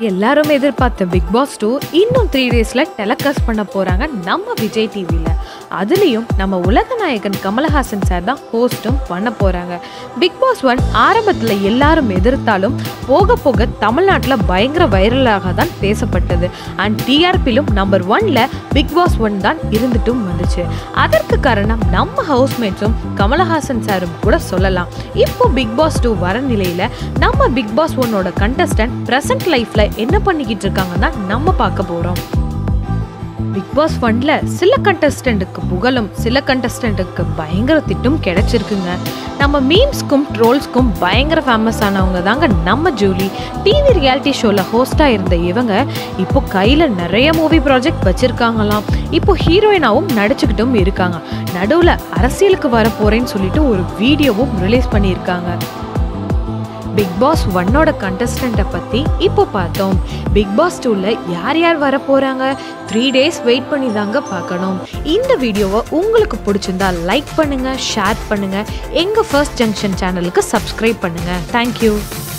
எல்லாரும் எதிர்பார்த்த Bigg Boss two இன்னும் த்ரீ டேஸில் டெலகாஸ்ட் பண்ண போகிறாங்க நம்ம விஜய் டிவியில் அதுலேயும் நம்ம உலக நாயகன் கமலஹாசன் சார் தான் ஹோஸ்ட்டும் பண்ண போகிறாங்க பிக் பாஸ் ஒன் ஆரம்பத்தில் எல்லாரும் எதிர்த்தாலும் போக போக தமிழ்நாட்டில் பயங்கர வைரலாக தான் பேசப்பட்டது அண்ட் டிஆர்பிலும் நம்பர் ஒன்ல பிக் பாஸ் ஒன் தான் இருந்துட்டும் வந்துச்சு அதற்கு காரணம் நம்ம ஹவுஸ்மேட்ஸும் கமலஹாசன் சாரும் கூட சொல்லலாம் இப்போ பிக் பாஸ் டூ வர நிலையில் நம்ம பிக் பாஸ் ஒன்னோட கண்டஸ்டன்ட் ப்ரெசன்ட் லைஃப்பில் என்ன பண்ணிக்கிட்டு இருக்காங்கன்னா நம்ம பார்க்க போகிறோம் பிக் பாஸ் ஒன்ல சில கண்டஸ்டண்ட்டுக்கு புகழும் சில கண்டஸ்டண்ட்டுக்கு பயங்கர திட்டும் கிடைச்சிருக்குங்க நம்ம மீம்ஸ்க்கும் ட்ரோல்ஸ்க்கும் பயங்கர ஃபேமஸ் ஆனவங்க தாங்க நம்ம ஜூலி டிவி ரியாலிட்டி ஷோவில் ஹோஸ்டாக இருந்த இவங்க இப்போ கையில் நிறைய மூவி ப்ராஜெக்ட் வச்சுருக்காங்களாம் இப்போ ஹீரோயினாவும் நடிச்சுக்கிட்டும் இருக்காங்க நடுவில் அரசியலுக்கு வர போகிறேன்னு சொல்லிட்டு ஒரு வீடியோவும் ரிலீஸ் பண்ணியிருக்காங்க பிக் பாஸ் ஒன்னோட கண்டஸ்டண்ட்டை பற்றி இப்போ பார்த்தோம் பிக் பாஸ் டூவில் யார் யார் வர போகிறாங்க த்ரீ டேஸ் வெயிட் பண்ணி தாங்க பார்க்கணும் இந்த வீடியோவை உங்களுக்கு பிடிச்சிருந்தா லைக் பண்ணுங்கள் ஷேர் பண்ணுங்கள் எங்கள் ஃபர்ஸ்ட் ஜங்ஷன் சேனலுக்கு சப்ஸ்கிரைப் பண்ணுங்கள் தேங்க்யூ